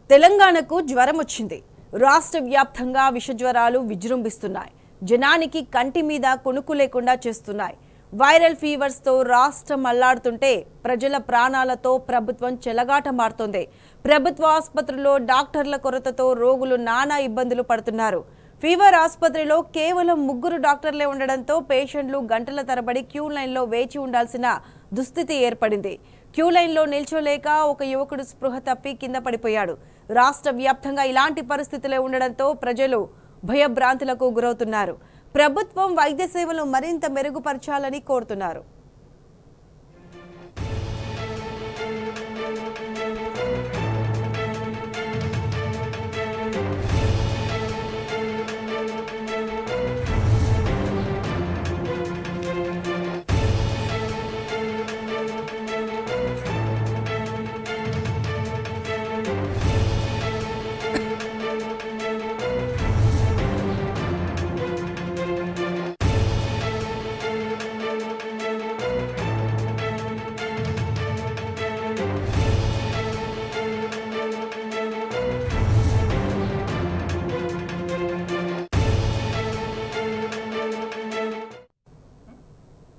తెలంగాణకు జ్వరం వచ్చింది రాష్ట్ర వ్యాప్తంగా విషజ్వరాలు విజృంభిస్తున్నాయి జనానికి కంటి మీద కునుకు లేకుండా చేస్తున్నాయి వైరల్ ఫీవర్స్ తో రాష్ట్రం అల్లాడుతుంటే ప్రజల ప్రాణాలతో ప్రభుత్వం చెలగాటమాడుతోంది ప్రభుత్వ ఆసుపత్రుల్లో డాక్టర్ల కొరతతో రోగులు నానా ఇబ్బందులు పడుతున్నారు ఫీవర్ ఆసుపత్రిలో కేవలం ముగ్గురు డాక్టర్లే ఉండడంతో పేషెంట్లు గంటల తరబడి క్యూ లైన్లో వేచి ఉండాల్సిన దుస్థితి ఏర్పడింది క్యూ లైన్లో నిల్చోలేక ఒక యువకుడు స్పృహ తప్పి కింద పడిపోయాడు రాష్ట్ర వ్యాప్తంగా ఇలాంటి పరిస్థితులే ఉండడంతో ప్రజలు భయభ్రాంతులకు గురవుతున్నారు ప్రభుత్వం వైద్య సేవలు మరింత మెరుగుపరచాలని కోరుతున్నారు